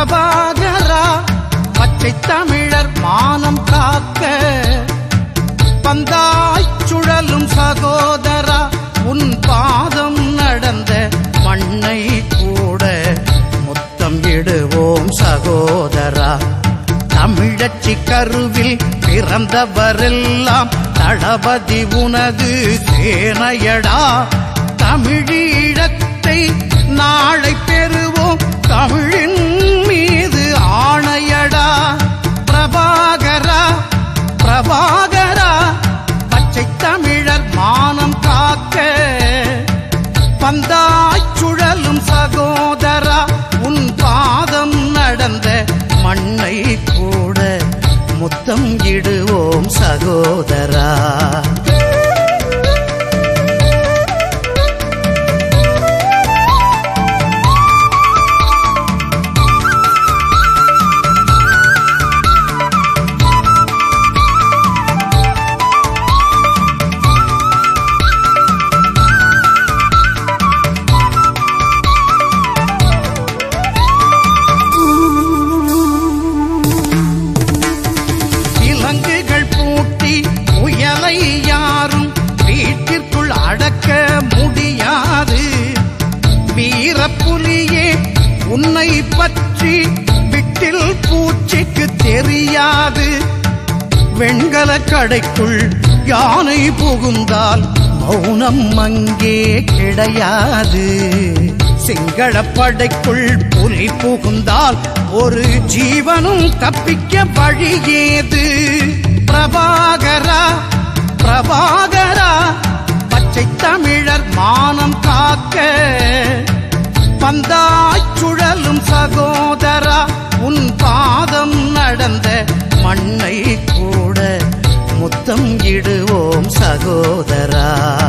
பிரபாகரா பச்சை தமிழர் மானம் காக்க பந்தாய் சுழலும் சகோதரா உன் பாதம் நடந்த மண்ணை கூட முத்தம் இடுவோம் சகோதரா தமிழச்சி கருவில் பிறந்தவரெல்லாம் தளபதி உனது சேனையடா தமிழீழத்தை நாளை பெறுவோம் தமிழின் மீது ஆணையடா பிரபாகரா பிரபாகரா பச்சை தமிழர் மானம் காக்க பந்தாய் சுழலும் சகோதரா உன் பாதம் நடந்த மண்ணை கூட முத்தம் இடுவோம் சகோதரா விலங்குகள் பூட்டி புயலை யாரும் வீட்டிற்குள் அடக்க முடியாது வீரப்புலியே உன்னை பற்றி விட்டில் பூச்சிக்கு தெரியாது வெண்கல கடைக்குள் யானை புகுந்தால் மௌனம் அங்கே கிடையாது சிங்கள படைக்குள் புலி புகுந்தால் ஒரு ஜீவனும் தப்பிக்க வழியேது பிரபாகரா பிரபாகரா பச்சை தமிழர் மானம் காக்க பந்தாய் சுழலும் சகோதரா உன் பாதம் நடந்த மண்ணை கூட முத்தம் இடுவோம் சகோதரா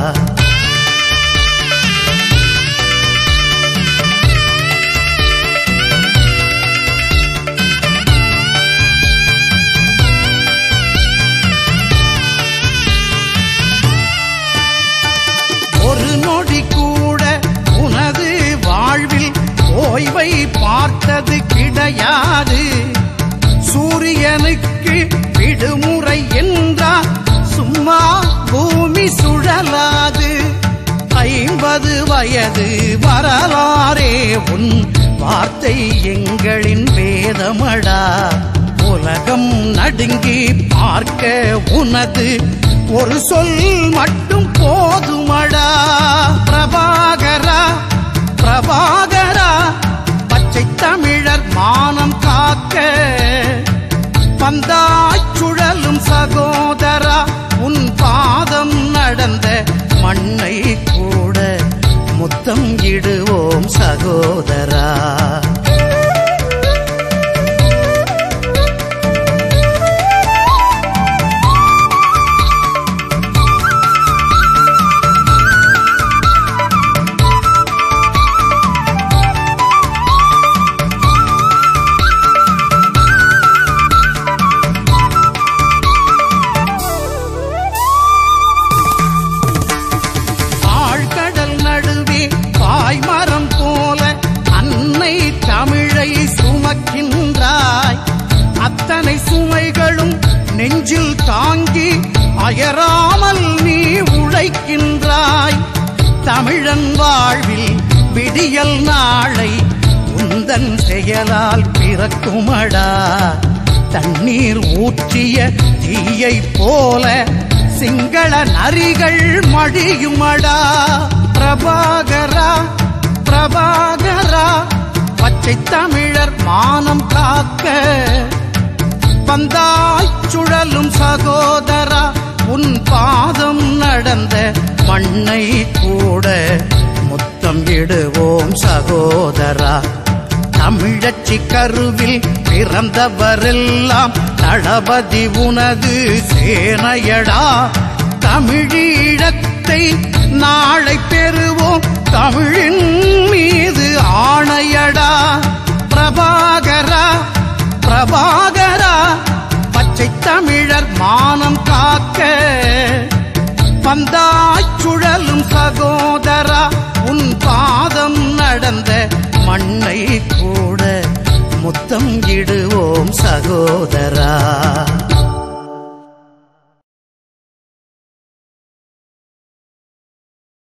ஒரு நொடி கூட உனது வாழ்வில் ஓய்வை பார்த்தது கிடையாது சூரியனுக்கு விடுமுறை என்றால் சும்மா பூமி சுழலாது ஐம்பது வயது வரலாறே உன் வார்த்தை எங்களின் வேதமடா உலகம் நடுங்கி பார்க்க உனது ஒரு சொல் மட்டும் போதுமடா பிரபாகரா பிரபாகரா பச்சை தமிழர் மானம் காக்க பந்தாய் சுழலும் சகோதரா உன் பாதம் நடந்த மண்ணை கூட முத்தம் இடுவோம் சகோதரா ஆழ்கடல் நடுவே பாய்மரம் போல அன்னை தமிழை சுமக்கின்றாய் அத்தனை சுமைகளும் நெஞ்சில் தாங்கி அயராமல் நீ உழைக்கின்றாய் தமிழன் வாழ்வில் விடியல் நாளை உந்தன் செயலால் பிறக்குமடா தண்ணீர் ஊற்றிய தீயைப் போல சிங்கள நரிகள் மடியுமடா பிரபாகரா பிரபாகரா பச்சை தமிழர் மானம் காக்க பந்தாய் சுழலும் சகோதரா உன் பாதம் நடந்த மண்ணை கூட முத்தம் இடுவோம் சகோதரா தமிழச்சி கருவில் பிறந்தவரெல்லாம் தளபதி உனது சேனையடா தமிழீழத்தை நாளை பெறுவோம் தமிழின் மீது ஆணையடா பிரபாகரா பிரபாகரா பச்சை தமிழர் மானம் காக்க பந்தாய் சுழலும் சகோதரா உன் பாதம் நடந்த மண்ணை கூட முத்த சகோதரர்